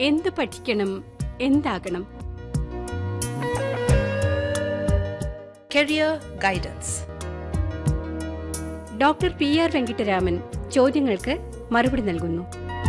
എന്ത് പഠിക്കണം എന്താകണം Career Guidance. Doctor P R Venkataraman ചോദ്യങ്ങൾക്ക് മറുപടി നൽകുന്നു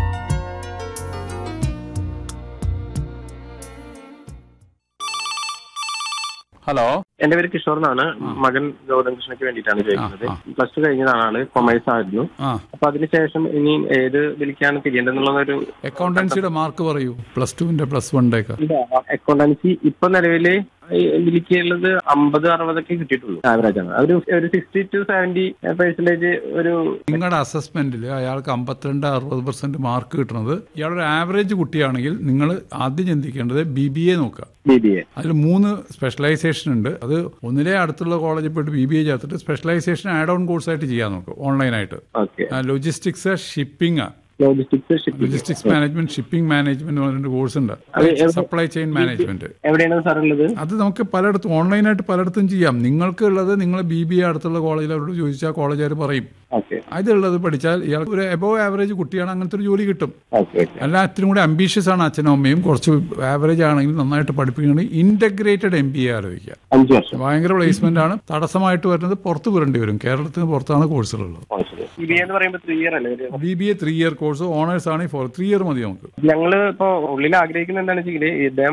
ഹലോ എന്റെ പേര് കിഷോർ എന്നാണ് മകൻ ഗൗതം കൃഷ്ണയ്ക്ക് വേണ്ടിയിട്ടാണ് ചോദിക്കുന്നത് ആ, പ്ലസ് ടു കഴിഞ്ഞതാണ് ആള് കൊമേഴ്സ് ആയിരുന്നു ആ അപ്പൊ അതിനുശേഷം ഇനി ഏത് വിളിക്കാണ് തിരിയേണ്ടതെന്നുള്ളൊരു അക്കൗണ്ടൻസിയുടെ മാർക്ക് പറയൂ പ്ലസ് ടുവിന്റെ പ്ലസ് വണ്ടെ ഒക്കെ അക്കൗണ്ടൻസി ഇപ്പൊ നിലവില് വിളിക്കുള്ളത് അമ്പത് അറുപതൊക്കെ കിട്ടിയിട്ടുള്ളൂ ആവറേജ് ആണ് ഒരു ഒരു സിക്സ്റ്റി ടു സെവന്റി പെർസെന്റേജ് ഒരു നിങ്ങളുടെ അസസ്മെന്റിൽ അയാൾക്ക് അമ്പത്തിരണ്ട് അറുപത് പെർസെന്റ് മാർക്ക് കിട്ടുന്നത് ഇയാളൊരു ആവറേജ് കുട്ടിയാണെങ്കിൽ നിങ്ങൾ ആദ്യം ചിന്തിക്കേണ്ടത് ബി ബി എ നോക്കുക ബി ബി എ അതിൽ മൂന്ന് സ്പെഷ്യലൈസേഷൻ ഉണ്ട് അത് ഒന്നിലെ അടുത്തുള്ള കോളേജിൽ പോയിട്ട് ബി ബി എ ചേർത്തിട്ട് സ്പെഷ്യലൈസേഷൻ ആഡ് ഓൺ കോഴ്സായിട്ട് ചെയ്യാൻ നോക്കും ഓൺലൈനായിട്ട് okay logistics shipping logistics shipping logistics management shipping management എന്ന് പറഞ്ഞിട്ട് കോഴ്സ് ഉണ്ട് അത് എവിടെ- സപ്ലൈ ചെയിൻ മാനേജ്മെന്റ് എവിടെയാണ് സാർ ഉള്ളത് അത് നമുക്ക് പലയിടത്തും ഓൺലൈനായിട്ട് പലയിടത്തും ചെയ്യാം നിങ്ങൾക്ക് ഉള്ളത് നിങ്ങൾ ബി ബി എ അടുത്തുള്ള കോളേജിൽ അവരോട് ചോദിച്ചാൽ കോളേജുകാർ പറയും ഓക്കെ അതുള്ളത് പഠിച്ചാൽ ഇയാൾക്ക് ഒരു എബോവ് ആവറേജ് കുട്ടിയാണ് അങ്ങനത്തെ ഒരു ജോലി കിട്ടും ഓക്കെ ഓക്കെ അല്ല അത്രയും കൂടി അംബീഷ്യസ് ആണ് അച്ഛനും അമ്മയും കുറച്ച് ആവറേജ് ആണെങ്കിൽ നന്നായിട്ട് പഠിപ്പിക്കുകയാണെങ്കിൽ ഇന്റഗ്രേറ്റഡ് എം ബി എ ആലോചിക്കുക അഞ്ചു വർഷം ഭയങ്കര പ്ലേസ്മെന്റ് ആണ് തടസ്സമായിട്ട് വരുന്നത് പുറത്ത് വരേണ്ടി വരും കേരളത്തിന് പുറത്താണ് കോഴ്സുകളുള്ളത് ബി ബി എ എന്ന് പറയുമ്പോൾ ത്രീ ഇയർ അല്ലേ ഒരു B B A three year course honours ആണെങ്കിൽ ഫോർ ത്രീ ഇയർ മതി നമുക്ക് ഞങ്ങള് ഇപ്പൊ ഉള്ളിൽ ആഗ്രഹിക്കുന്ന എന്താണെന്ന് വെച്ചാൽ ഇദ്ദേഹം